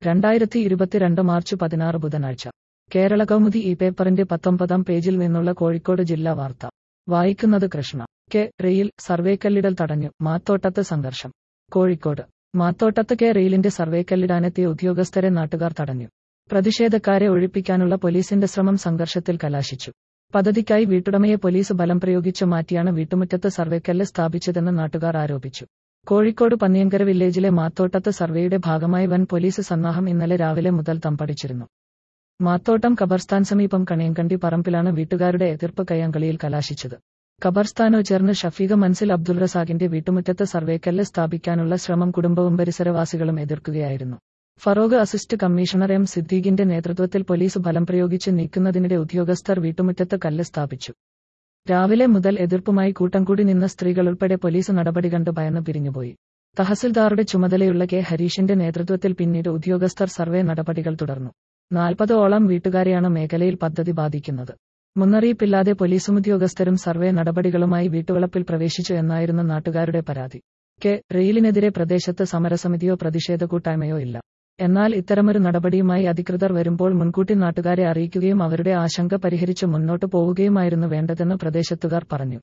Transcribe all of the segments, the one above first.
രണ്ടായിരത്തി ഇരുപത്തിരണ്ട് മാർച്ച് പതിനാറ് ബുധനാഴ്ച കേരള കൗമുദി ഈ പേപ്പറിന്റെ പത്തൊമ്പതാം പേജിൽ നിന്നുള്ള കോഴിക്കോട് ജില്ലാ വാർത്ത വായിക്കുന്നത് കൃഷ്ണ കെ റെയിൽ സർവേക്കല്ലിടൽ തടഞ്ഞു മാത്തോട്ടത്ത് സംഘർഷം കോഴിക്കോട് മാത്തോട്ടത്ത് കെ റെയിലിന്റെ സർവേക്കല്ലിടാനെത്തിയ ഉദ്യോഗസ്ഥരെ നാട്ടുകാർ തടഞ്ഞു പ്രതിഷേധക്കാരെ ഒഴിപ്പിക്കാനുള്ള പോലീസിന്റെ ശ്രമം സംഘർഷത്തിൽ കലാശിച്ചു പദ്ധതിക്കായി വീട്ടുടമയെ പോലീസ് ബലം പ്രയോഗിച്ചു മാറ്റിയാണ് വീട്ടുമുറ്റത്ത് സർവേക്കല്ല് സ്ഥാപിച്ചതെന്ന് നാട്ടുകാർ ആരോപിച്ചു കോഴിക്കോട് പന്നിയങ്കര വില്ലേജിലെ മാത്തോട്ടത്ത് സർവേയുടെ ഭാഗമായി വൻ പോലീസ് സന്നാഹം ഇന്നലെ രാവിലെ മുതൽ തമ്പടിച്ചിരുന്നു മാത്തോട്ടം ഖബർസ്ഥാൻ സമീപം കണിയങ്കണ്ടി പറമ്പിലാണ് വീട്ടുകാരുടെ എതിർപ്പ് കയ്യാങ്കളിയിൽ കലാശിച്ചത് ഖബർസ്ഥാനോ ചേർന്ന് ഷഫീഖ മൻസിൽ അബ്ദുൾ റസാഖിന്റെ വീട്ടുമുറ്റത്ത് സർവേക്കല്ല് സ്ഥാപിക്കാനുള്ള ശ്രമം കുടുംബവും പരിസരവാസികളും എതിർക്കുകയായിരുന്നു ഫറോഗ് അസിസ്റ്റ് കമ്മീഷണർ എം സിദ്ദീഖിന്റെ നേതൃത്വത്തിൽ പോലീസ് ബലം പ്രയോഗിച്ച് നീക്കുന്നതിനിടെ ഉദ്യോഗസ്ഥർ വീട്ടുമുറ്റത്ത് കല്ല് സ്ഥാപിച്ചു രാവിലെ മുതൽ എതിർപ്പുമായി കൂട്ടം കൂടി നിന്ന സ്ത്രീകളുൾപ്പെടെ പോലീസ് നടപടി കണ്ട് ഭയന്ന് പിരിഞ്ഞുപോയി തഹസിൽദാറുടെ ചുമതലയുള്ള കെ ഹരീഷിന്റെ നേതൃത്വത്തിൽ പിന്നീട് ഉദ്യോഗസ്ഥർ സർവേ നടപടികൾ തുടർന്നു നാൽപ്പതോളം വീട്ടുകാരെയാണ് മേഖലയിൽ പദ്ധതി ബാധിക്കുന്നത് മുന്നറിയിപ്പില്ലാതെ പോലീസും ഉദ്യോഗസ്ഥരും സർവേ നടപടികളുമായി വീട്ടുവളപ്പിൽ പ്രവേശിച്ചു എന്നായിരുന്നു നാട്ടുകാരുടെ പരാതി കെ റെയിലിനെതിരെ പ്രദേശത്ത് സമരസമിതിയോ പ്രതിഷേധ കൂട്ടായ്മയോ ഇല്ല എന്നാൽ ഇത്തരമൊരു നടപടിയുമായി അധികൃതർ വരുമ്പോൾ മുൻകൂട്ടി നാട്ടുകാരെ അറിയിക്കുകയും അവരുടെ ആശങ്ക പരിഹരിച്ച് മുന്നോട്ടു പോവുകയുമായിരുന്നു വേണ്ടതെന്ന് പ്രദേശത്തുകാർ പറഞ്ഞു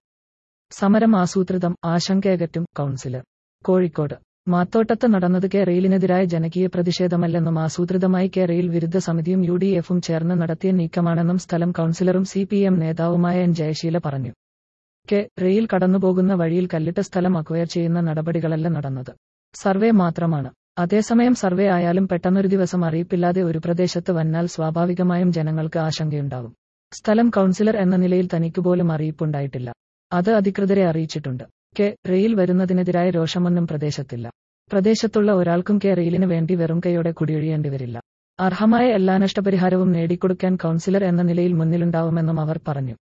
സമരം ആസൂത്രിതം ആശങ്കയകറ്റും കൗൺസിലർ കോഴിക്കോട് മാത്തോട്ടത്ത് നടന്നത് കെ റെയിലിനെതിരായ ജനകീയ പ്രതിഷേധമല്ലെന്നും ആസൂത്രിതമായി കെ റെയിൽ വിരുദ്ധ സമിതിയും യു ഡി എഫും ചേർന്ന് നടത്തിയ നീക്കമാണെന്നും സ്ഥലം കൗൺസിലറും സി പി എം നേതാവുമായ എൻ ജയശീല പറഞ്ഞു കെ റെയിൽ കടന്നുപോകുന്ന വഴിയിൽ കല്ലിട്ട സ്ഥലം അക്വയർ ചെയ്യുന്ന നടപടികളല്ല നടന്നത് സർവേ മാത്രമാണ് അതേസമയം സർവേ ആയാലും പെട്ടെന്നൊരു ദിവസം അറിയിപ്പില്ലാതെ ഒരു പ്രദേശത്ത് വന്നാൽ സ്വാഭാവികമായും ജനങ്ങൾക്ക് ആശങ്കയുണ്ടാകും സ്ഥലം കൗൺസിലർ എന്ന നിലയിൽ തനിക്കുപോലും അറിയിപ്പുണ്ടായിട്ടില്ല അത് അധികൃതരെ അറിയിച്ചിട്ടുണ്ട് കെ റെയിൽ വരുന്നതിനെതിരായ രോഷമൊന്നും പ്രദേശത്തില്ല പ്രദേശത്തുള്ള ഒരാൾക്കും കെ റെയിലിന് വേണ്ടി വെറും കൈയോടെ കുടിയൊഴിയേണ്ടി വരില്ല അർഹമായ എല്ലാ നഷ്ടപരിഹാരവും നേടിക്കൊടുക്കാൻ കൗൺസിലർ എന്ന നിലയിൽ മുന്നിലുണ്ടാവുമെന്നും അവർ പറഞ്ഞു